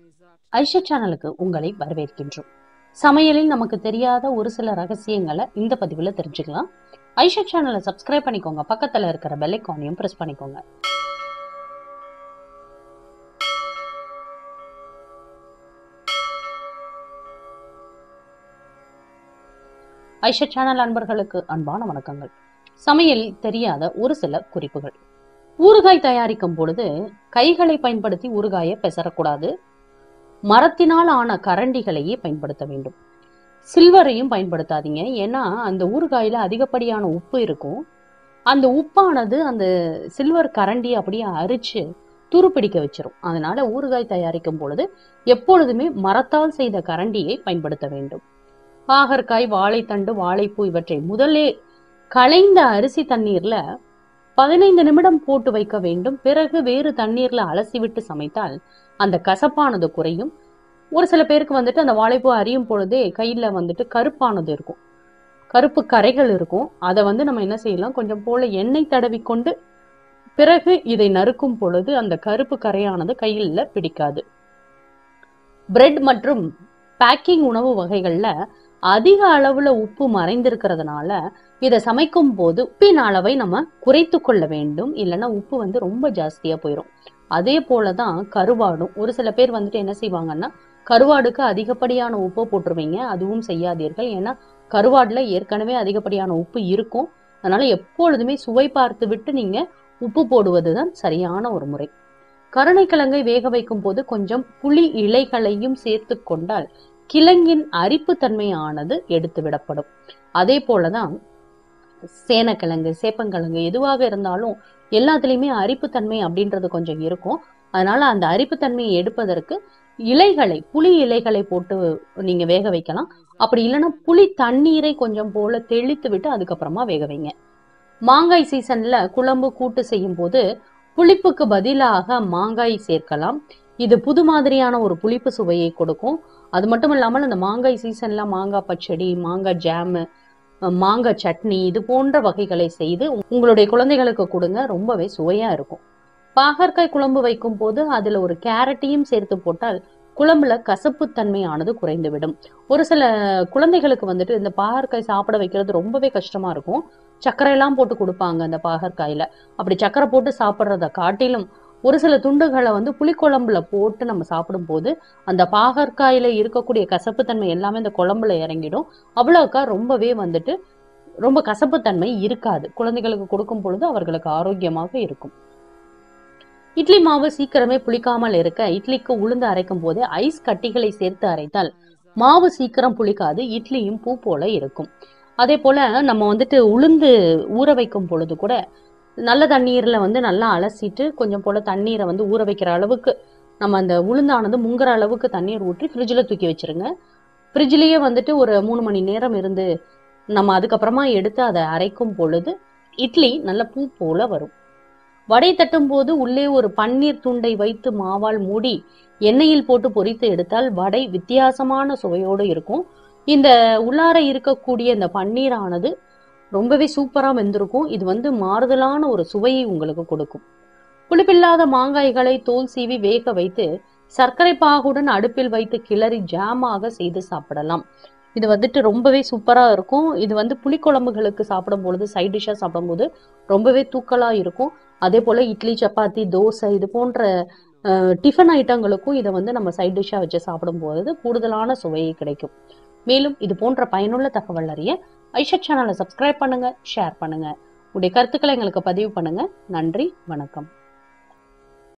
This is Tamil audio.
ஐஷா சேனலுக்கு உங்களை வரவேற்கின்றோம் சமையலில் நமக்கு தெரியாத ஒரு சில ரகசியங்களை இந்த பதிவுல தெரிஞ்சுக்கலாம் ஐஷா சேனலை சப்ஸ்கிரைப் பண்ணிக்கோங்க பக்கத்துல இருக்கிற பெல் ஐக்கானையும் பிரஸ் பண்ணிக்கோங்க ஐஷா சேனல் அன்பர்களுக்கு அன்பான வணக்கங்கள் சமையலில் தெரியாத ஒரு சில குறிப்புகள் ஊறுகாய் தயாரிக்கும் பொழுது கைகளை பயன்படுத்தி ஊறுகாயை பெசரக்கூடாது மரத்தினால் ஆன கரண்டிகளையே பயன்படுத்த வேண்டும் சில்வரையும் பயன்படுத்தாதீங்க ஏன்னா அந்த ஊறுகாயில அதிகப்படியான உப்பு இருக்கும் அந்த உப்பானது அந்த சில்வர் கரண்டி அப்படியே அரிச்சு துருப்பிடிக்க வச்சிரும் அதனால ஊறுகாய் தயாரிக்கும் பொழுது எப்பொழுதுமே மரத்தால் செய்த கரண்டியை பயன்படுத்த வேண்டும் பாகற்காய் வாழைத்தண்டு வாழைப்பூ இவற்றை முதலே களைந்த அரிசி தண்ணீர்ல பதினைந்து நிமிடம் போட்டு வைக்க வேண்டும் பிறகு வேறு தண்ணீர்ல அலசி விட்டு சமைத்தால் அந்த கசப்பானது குறையும் ஒரு சில பேருக்கு வந்துட்டு அந்த வாழைப்பூ அரியும் பொழுதே கையில வந்துட்டு கருப்பானது இருக்கும் கருப்பு கரைகள் இருக்கும் அதை வந்து நம்ம என்ன செய்யலாம் கொஞ்சம் போல எண்ணெய் தடவி கொண்டு பிறகு இதை நறுக்கும் பொழுது அந்த கருப்பு கரையானது கையில் பிடிக்காது பிரெட் மற்றும் பேக்கிங் உணவு வகைகள்ல அதிக அளவுல உப்பு மறைந்திருக்கிறதுனால இதை சமைக்கும் போது உப்பின் அளவை நம்ம குறைத்து கொள்ள வேண்டும் இல்லைன்னா உப்பு வந்து ரொம்ப ஜாஸ்தியா போயிடும் அதே போலதான் கருவாடும் ஒரு சில பேர் வந்துட்டு என்ன செய்வாங்கன்னா கருவாடுக்கு அதிகப்படியான உப்பு போட்டுருவீங்க அதுவும் செய்யாதீர்கள் ஏன்னா கருவாடுல ஏற்கனவே அதிகப்படியான உப்பு இருக்கும் அதனால எப்பொழுதுமே சுவை பார்த்து விட்டு நீங்க உப்பு போடுவதுதான் சரியான ஒரு முறை கருணைக்கிழங்கை வேக வைக்கும் போது கொஞ்சம் புளி இலைகளையும் சேர்த்து கொண்டால் கிழங்கின் அரிப்பு தன்மையானது எடுத்து விடப்படும் அதே போலதான் சேனக்கிழங்கு சேப்பங்கிழங்கு எதுவாக இருந்தாலும் எல்லாத்துலேயுமே அரிப்புத்தன்மை அப்படின்றது கொஞ்சம் இருக்கும் அதனால அந்த அரிப்புத்தன்மையை எடுப்பதற்கு இலைகளை புளி இலைகளை போட்டு நீங்க வேக வைக்கலாம் அப்படி இல்லைன்னா புளி தண்ணீரை கொஞ்சம் போல தெளித்து விட்டு அதுக்கப்புறமா வேக வைங்க மாங்காய் சீசன்ல குழம்பு கூட்டு செய்யும் போது புளிப்புக்கு பதிலாக மாங்காய் சேர்க்கலாம் இது புது மாதிரியான ஒரு புளிப்பு சுவையை கொடுக்கும் அது மட்டும் இல்லாமல் அந்த மாங்காய் சீசன்ல மாங்காய் பச்சடி மாங்காய் ஜாமு மாங்காய் சட்னி இது போன்ற வகைகளை செய்து உங்களுடைய குழந்தைகளுக்கு கொடுங்க ரொம்பவே சுவையா இருக்கும் பாகற்காய் குழம்பு வைக்கும் போது அதுல ஒரு கேரட்டையும் சேர்த்து போட்டால் குழம்புல கசப்பு தன்மையானது குறைந்துவிடும் ஒரு சில குழந்தைகளுக்கு வந்துட்டு இந்த பாகற்காய் சாப்பிட வைக்கிறது ரொம்பவே கஷ்டமா இருக்கும் சர்க்கரை எல்லாம் போட்டு கொடுப்பாங்க அந்த பாகற்காயில அப்படி சர்க்கரை போட்டு சாப்பிட்றத காட்டிலும் ஒரு சில துண்டுகளை வந்து புளிக்குழம்புல போட்டு நம்ம சாப்பிடும்போது அந்த பாகற்காயில இருக்கக்கூடிய கசப்புத்தன்மை எல்லாமே இந்த குழம்புல இறங்கிடும் அவ்வளோக்கா ரொம்பவே வந்துட்டு ரொம்ப கசப்புத்தன்மை இருக்காது குழந்தைகளுக்கு கொடுக்கும் பொழுது அவர்களுக்கு ஆரோக்கியமாக இருக்கும் இட்லி மாவு சீக்கிரமே புளிக்காமல் இருக்க இட்லிக்கு உளுந்து அரைக்கும் போது ஐஸ் கட்டிகளை சேர்த்து அரைத்தால் மாவு சீக்கிரம் புளிக்காது இட்லியும் பூ போல இருக்கும் அதே போல நம்ம வந்துட்டு உளுந்து ஊற வைக்கும் பொழுது கூட நல்ல தண்ணீர்ல வந்து நல்லா அலசிட்டு கொஞ்சம் போல தண்ணீரை வந்து ஊற வைக்கிற அளவுக்கு நம்ம அந்த உளுந்தானது முங்குற அளவுக்கு தண்ணீர் ஊற்றி ஃப்ரிட்ஜில் தூக்கி வச்சிருங்க ஃப்ரிட்ஜ்லேயே வந்துட்டு ஒரு மூணு மணி நேரம் இருந்து நம்ம அதுக்கப்புறமா எடுத்து அதை அரைக்கும் பொழுது இட்லி நல்ல பூ போல வரும் வடை தட்டும் போது உள்ளே ஒரு பன்னீர் துண்டை வைத்து மாவால் மூடி எண்ணெயில் போட்டு பொரித்து எடுத்தால் வடை வித்தியாசமான சுவையோடு இருக்கும் இந்த உள்ளார இருக்கக்கூடிய இந்த பன்னீரானது ரொம்பவே சூப்பராக வெந்திருக்கும் இது வந்து மாறுதலான ஒரு சுவையை உங்களுக்கு கொடுக்கும் புளிப்பில்லாத மாங்காய்களை தோல் சீவி வேக வைத்து சர்க்கரை பாகுடன் அடுப்பில் வைத்து கிளறி ஜாமாக செய்து சாப்பிடலாம் இது வந்துட்டு ரொம்பவே சூப்பராக இருக்கும் இது வந்து புளிக்குழம்புகளுக்கு சாப்பிடும் பொழுது சைட் டிஷ்ஷாக சாப்பிடும்போது ரொம்பவே தூக்கலாக இருக்கும் அதே போல் இட்லி சப்பாத்தி தோசை இது போன்ற டிஃபன் ஐட்டங்களுக்கும் இதை வந்து நம்ம சைட் டிஷ்ஷாக வச்சு சாப்பிடும்போது கூடுதலான சுவையை கிடைக்கும் மேலும் இது போன்ற பயனுள்ள தகவல் அறிய ஐஷா சேனலை சப்ஸ்கிரைப் பண்ணுங்க ஷேர் பண்ணுங்க உங்களுடைய கருத்துக்களை எங்களுக்கு பதிவு பண்ணுங்க நன்றி வணக்கம்